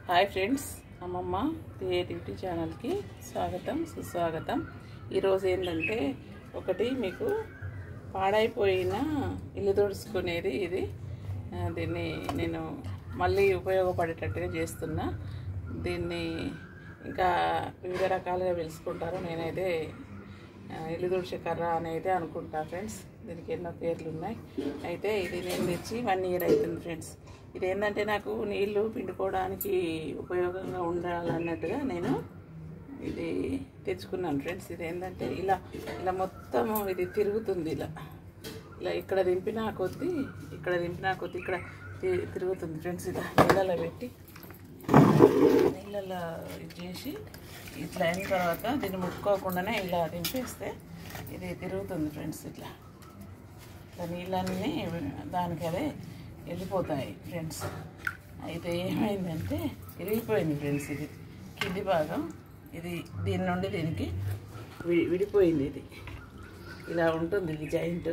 hi friends అమ్మమ్మ creativity ఛానల్కి స్వాగతం సుస్వాగతం ఈరోజు ఏంటంటే ఒకటి మీకు పాడైపోయిన ఇల్లు తుడుచుకునేది ఇది ఆ, దీన్ని నేను మళ్ళీ ఉపయోగపడేటట్టుగా చేస్తున్నా దీన్ని ఇంకా వివిధ రకాలుగా పిలుచుకుంటారు నేనైతే ఆ, ఇల్లు తుడిచే కర్ర అని అయితే అనుకుంటా ఫ్రెండ్స్ దీనికి ఎన్నో పేర్లు ఉన్నాయి అయితే ఇది నేను తెచ్చి వన్ ఇయర్ అవుతుంది ఫ్రెండ్స్ ఇది ఏంటంటే నాకు నీళ్లు పిండుకోవడానికి ఉపయోగంగా ఉండాలన్నట్టుగా నేను ఇది తెచ్చుకున్నాను ఫ్రెండ్స్ ఇది ఏంటంటే ఇలా ఇలా మొత్తం ఇది తిరుగుతుంది ఇలా ఇలా ఇక్కడ దింపినా కొద్దీ ఇక్కడ దింపినా కొద్దీ ఇక్కడ తి- తిరుగుతుంది ఫ్రెండ్స్ ఇలా నీళ్ళలో పెట్టి నీళ్ళలో ఇది చేసి ఇట్లా అయిన తర్వాత దీన్ని ముట్టుకోకుండానే ఇలా దింపేస్తే ఇది తిరుగుతుంది ఫ్రెండ్స్ ఇట్లా ఇట్లా నీళ్ళన్నీ దానికి అదే వెళ్ళిపోతాయి ఫ్రెండ్స్ అయితే ఏమైందంటే విరిగిపోయింది ఫ్రెండ్స్ ఇది కింది భాగం ఇది దీని నుండి దీనికి వి- విడిపోయింది ఇది ఇలా ఉంటుంది ఇది జాయింట్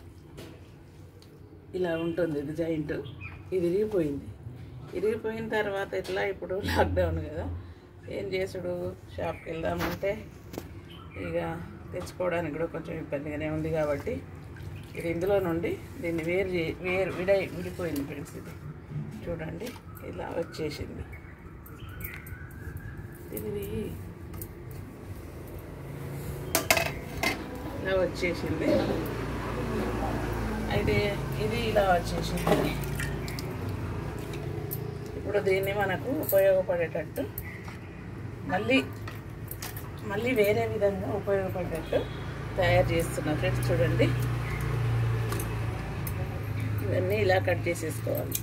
ఇలా ఉంటుంది ఇది జాయింట్ ఇది విరిగిపోయింది విరిగిపోయిన తర్వాత ఎట్లా ఇప్పుడు లాక్డౌన్ కదా ఏం చేసుడు షాప్కి వెళ్దామంటే ఇక తెచ్చుకోవడానికి కూడా కొంచెం ఇబ్బందిగానే ఉంది కాబట్టి ఇది ఇందులో నుండి దీన్ని వేరు చే వేరు విడై విడిపోయింది ఫ్రెండ్స్ ఇది చూడండి ఇలా వచ్చేసింది ఇది ఇలా వచ్చేసింది అయితే ఇది ఇలా వచ్చేసింది ఇప్పుడు దీన్ని మనకు ఉపయోగపడేటట్టు మళ్ళీ మళ్ళీ వేరే విధంగా ఉపయోగపడేటట్టు తయారు చేస్తున్నా ఫ్రెండ్స్ చూడండి ఇవన్నీ ఇలా కట్ చేసేసుకోవాలి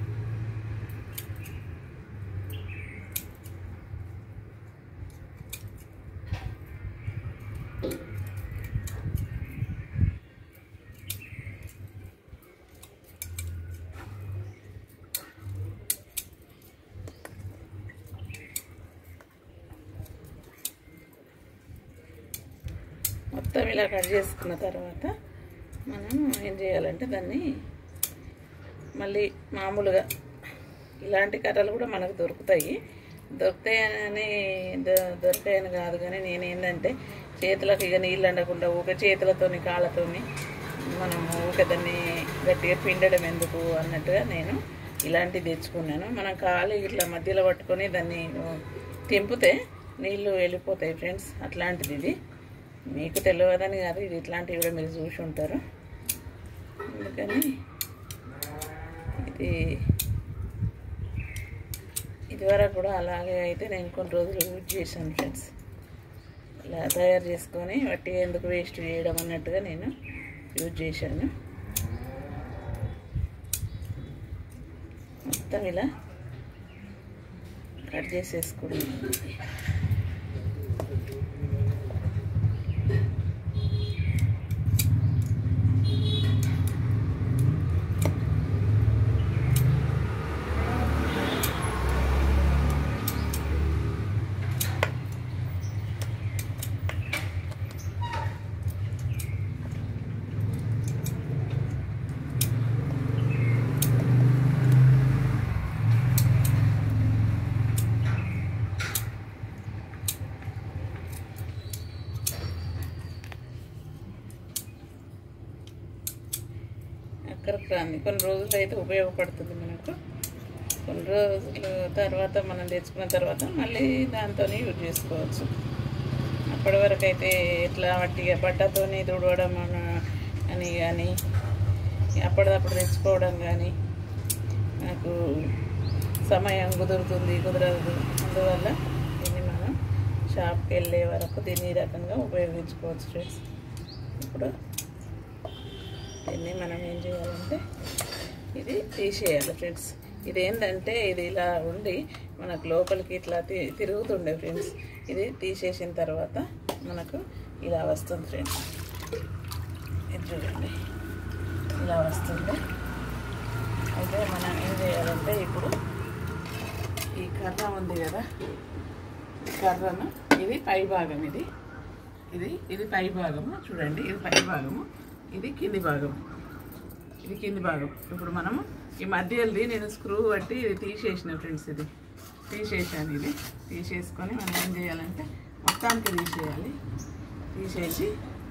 మొత్తం ఇలా కట్ చేసుకున్న తర్వాత మనం ఏం చేయాలంటే దాన్ని మళ్ళీ మామూలుగా ఇలాంటి కర్రలు కూడా మనకు దొరుకుతాయి దొరుకుతాయని దొ- దొరుకుతాయని కాదు కానీ నేను ఏంటంటే చేతులకు ఇక నీళ్ళు అండకుండా ఊక చేతులతోని కాళ్ళతోని మనం ఊక దాన్ని గట్టిగా పిండడం ఎందుకు అన్నట్టుగా నేను ఇలాంటివి తెచ్చుకున్నాను మనం కాలు ఇట్లా మధ్యలో పట్టుకొని దాన్ని తెంపితే నీళ్ళు వెళ్ళిపోతాయి ఫ్రెండ్స్ అట్లాంటిది ఇది మీకు తెలియదని కాదు ఇది ఇట్లాంటివి కూడా మీరు చూసి ఉంటారు అందుకని ఇది ఇదివరకు కూడా అలాగే అయితే నేను కొన్ని రోజులు యూజ్ చేశాను ఫ్రెండ్స్ ఇలా తయారు చేసుకొని వట్టి ఎందుకు వేస్ట్ చేయడం అన్నట్టుగా నేను యూజ్ చేశాను మొత్తం ఇలా కట్ చేసేసుకున్నాను అక్కడికి రాంది కొన్ని రోజులు అయితే ఉపయోగపడుతుంది మనకు కొన్ని రోజుల తర్వాత మనం తెచ్చుకున్న తర్వాత మళ్ళీ దాంతో యూజ్ చేసుకోవచ్చు అప్పటి వరకు అయితే ఇట్లా వట్టిగా బట్టతోని తుడవడం అన- అని కానీ అప్పటిదప్పుడు తెచ్చుకోవడం కానీ నాకు సమయం కుదురుతుంది కుదరదు అందువల్ల దీన్ని మనం షాప్కి వెళ్ళే వరకు దీన్ని ఈ రకంగా ఉపయోగించుకోవచ్చు ఫ్రెండ్స్ ఇప్పుడు దీన్ని మనం ఏం చేయాలంటే ఇది తీసేయాలి ఫ్రెండ్స్ ఇది ఏంటంటే ఇది ఇలా ఉండి మనకు లోపలికి ఇట్లా తి- తిరుగుతుండే ఫ్రెండ్స్ ఇది తీసేసిన తర్వాత మనకు ఇలా వస్తుంది ఫ్రెండ్స్ ఇది చూడండి ఇలా వస్తుంది అయితే మనం ఏం చేయాలంటే ఇప్పుడు ఈ కర్ర ఉంది కదా ఈ కర్రను ఇది పై భాగం ఇది ఇది ఇది పై భాగము చూడండి ఇది పై భాగము ఇది కింది భాగం ఇది కింది భాగం ఇప్పుడు మనము ఈ మధ్యది నేను స్క్రూ పట్టి ఇది తీసేసిన ఫ్రెండ్స్ ఇది తీసేసాను ఇది తీసేసుకొని మనం ఏం చేయాలంటే మొత్తానికి తీసేయాలి తీసేసి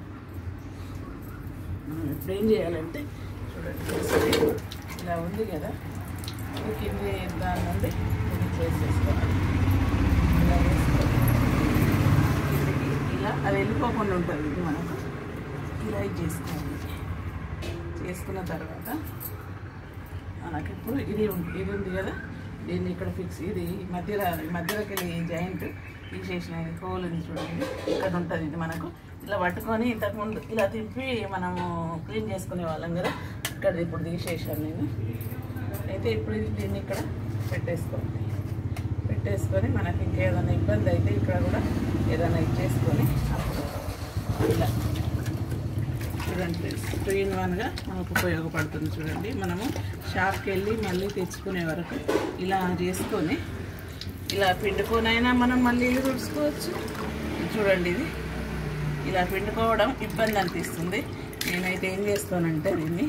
మనం ఇప్పుడు ఏం చేయాలంటే చూడండి ఒకసారి ఇలా ఉంది కదా ఇది కింది దాని నుండి ఇది చేసేసుకోవాలి ఇలా వేసుకోవాలి కిందికి ఇలా అది వెళ్ళిపోకుండా ఉంటుంది ఇది మనకు ఇలా ఇది చేసుకోవాలి చేసుకున్న తర్వాత మనకి ఇప్పుడు ఇది ఉంది ఇది ఉంది కదా దీన్ని ఇక్కడ ఫిక్స్ ఇది మధ్యలో మధ్యలోకి వెళ్ళి జాయింట్ తీసేసిన హోల్ ఉంది చూడండి ఇక్కడ ఉంటుంది ఇది మనకు ఇలా పట్టుకొని ఇంతకుముందు ఇలా తిప్పి మనము క్లీన్ చేసుకునే వాళ్ళం కదా ఇక్కడ ఇప్పుడు తీసేసాను నేను అయితే ఇప్పుడు ఇది దీన్ని ఇక్కడ పెట్టేసుకోండి పెట్టేసుకొని మనకి ఇంకేదైనా ఇబ్బంది అయితే ఇక్కడ కూడా ఏదైనా ఇచ్చేసుకొని అప్పుడు ఇలా చూడండి టూ ఇన్ వన్గా మనకు ఉపయోగపడుతుంది చూడండి మనము షాప్కి వెళ్ళి మళ్ళీ తెచ్చుకునే వరకు ఇలా చేసుకొని ఇలా పిండుకొనైనా మనం మళ్ళీ ఇల్లు తుడుచుకోవచ్చు చూడండి ఇది ఇలా పిండుకోవడం ఇబ్బంది అనిపిస్తుంది నేనైతే ఏం చేస్తానంటే దీన్ని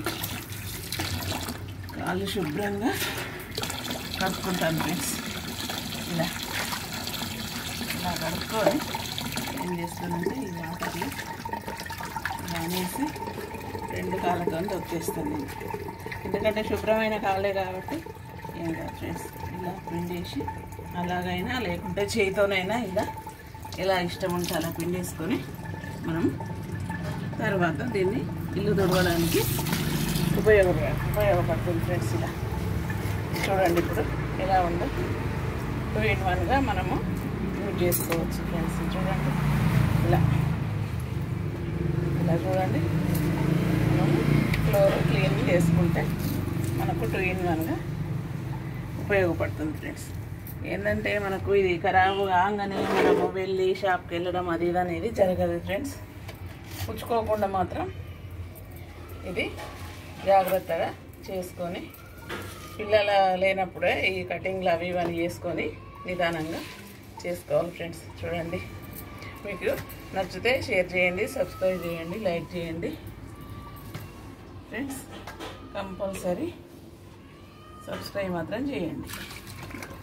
కాళ్ళు శుభ్రంగా కడుక్కుంటాను ఫ్రెండ్స్ ఇలా ఇలా కడుక్కొని ఏం చేస్తానంటే ఈ వాటర్లో ఇలా అనేసి రెండు కాళ్ళతో వచ్చేస్తాను నేను ఎందుకంటే శుభ్రమైన కాళ్ళే కాబట్టి ఏం కాదు ఫ్రెండ్స్ ఇలా పిండేసి అలాగైనా లేకుంటే చేతితోనైనా ఇలా ఎలా ఇష్టం ఉంటే అలా పిండేసుకొని మనం తర్వాత దీన్ని ఇల్లు తుడవడానికి ఉపయోగ ఉపయోగపడుతుంది ఫ్రెండ్స్ ఇలా చూడండి ఇప్పుడు ఎలా ఉందో టూ ఇన్ వన్గా మనము యూజ్ చేసుకోవచ్చు ఫ్రెండ్స్ చూడండి ఇలా ఇలా చూడండి మనం ఫ్లోర్ క్లీన్ చేసుకుంటే మనకు టూ ఇన్ వన్గా ఉపయోగపడుతుంది ఫ్రెండ్స్ ఏంటంటే మనకు ఇది ఖరాబు కాగానే మనము వెళ్ళి షాప్కి వెళ్ళడం అది ఇది అనేది జరగదు ఫ్రెండ్స్ పుచ్చుకోకుండా మాత్రం ఇది జాగ్రత్తగా చేసుకొని పిల్లల లేనప్పుడే ఈ కటింగ్లు అవి ఇవన్నీ చేసుకొని నిదానంగా చేసుకోవాలి ఫ్రెండ్స్ చూడండి మీకు నచ్చితే షేర్ చేయండి సబ్స్క్రైబ్ చేయండి లైక్ చేయండి ఫ్రెండ్స్ కంపల్సరీ సబ్స్క్రైబ్ మాత్రం చేయండి